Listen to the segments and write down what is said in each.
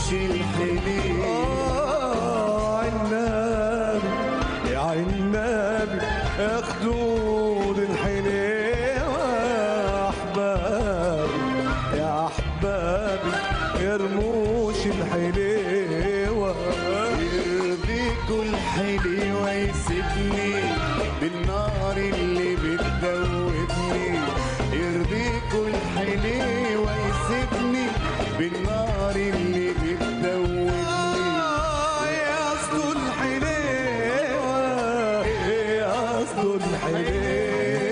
يرموش الحليوة آه عنابي يا عنابي يا خدود الحليوة يا أحبابي يا أحبابي يا رموش الحليوة يرضيكوا الحليوة يسيبني بالنار اللي بتدوبني يرضيكوا الحليوة يسيبني بالنار اللي بتدوبني آه يا أصل الحليوة يا أصل الحليوة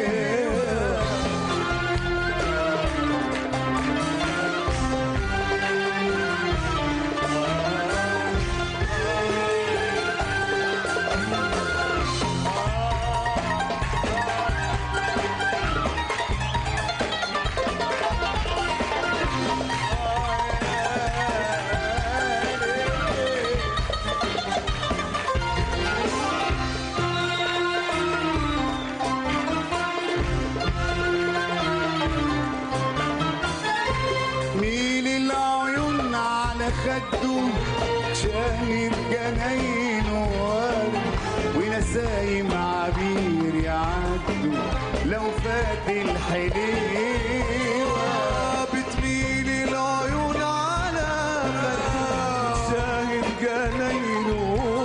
ميل العيون على خده شاهد جناينه ورد ونسايم عبير يعدوا لو فات الحليوة بتميل العيون على خدك شاهد جناينه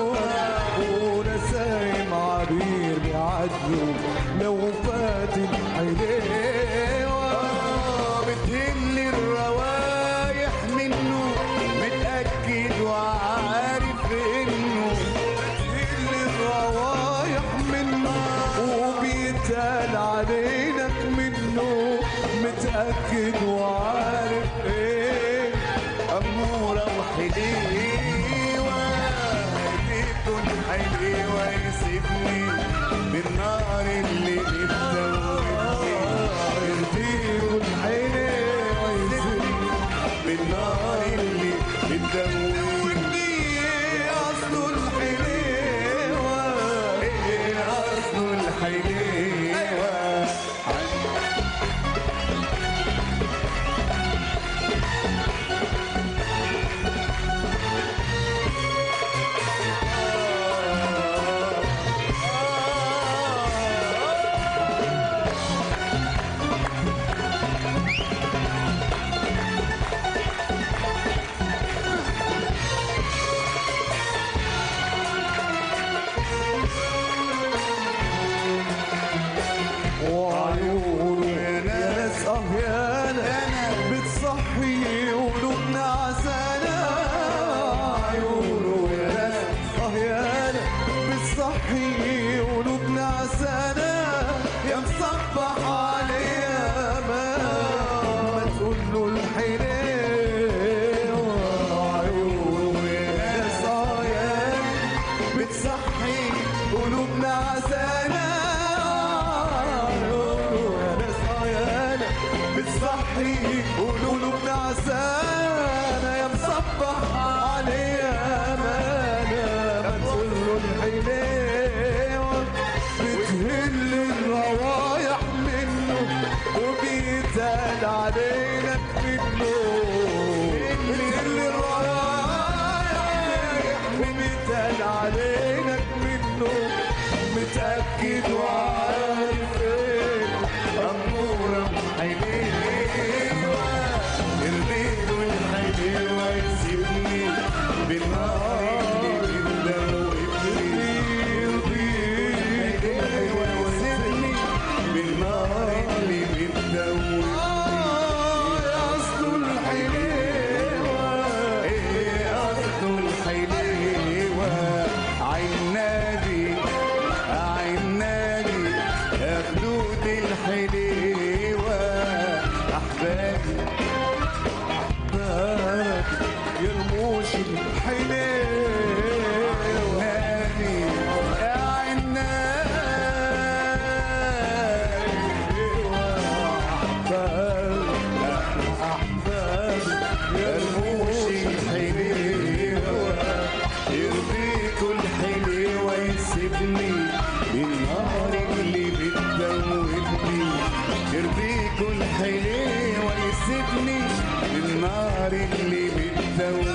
ونسايم عبير بيعدوا لو فات الحليوة بتهل الروايح منه متأكد وعارف انه اللي الروايح منه وبيتقال علينك منه متأكد وعارف ايه أمورة وحليوة بيكون حليوة يسيبني بالنار اللي بتدوبني يرضيكوا الحليوة يسيبني بالنار اللي بتدوبني ايه اصله الحليوة ايه اصل الحليوة وعيونه يا ناس اه يا انا بتصحي قلوبنا عسانة عيونه يا ناس اه يا انا بتصحي قلوبنا عسانة يا مصبح عليا ما ما تقول له الحليوة عيونه يا ناس اه يا انا بتصحي قلوبنا عسانة يا ناس عيانة بتصحي قلوبنا عسانة يا مصبح عليها أمانة ما تقول له الحليوة بتهل الروايح منه وبيتقال علينا منه بتهل الروايح وبيتقال علينا منه متأكد وعارف ايه أمورة حليوة يرضيكوا الحليوة يسيبني بالنار اللي بتدوبني حليوة يسيبني بالنار اللي بتدوبني يا أصل الحليوة ايه اصل الحليوة عنابي عنابي يا خدود الحليوة احبابي بارك يرموش الحليوة عنابي يا عنابي أحبابي يرموش الحليوة يرضيكوا الحليوة يسيبني بالنار اللي بتدوبني يرضيكوا الحليوة يسيبني بالنار اللي بتدوبني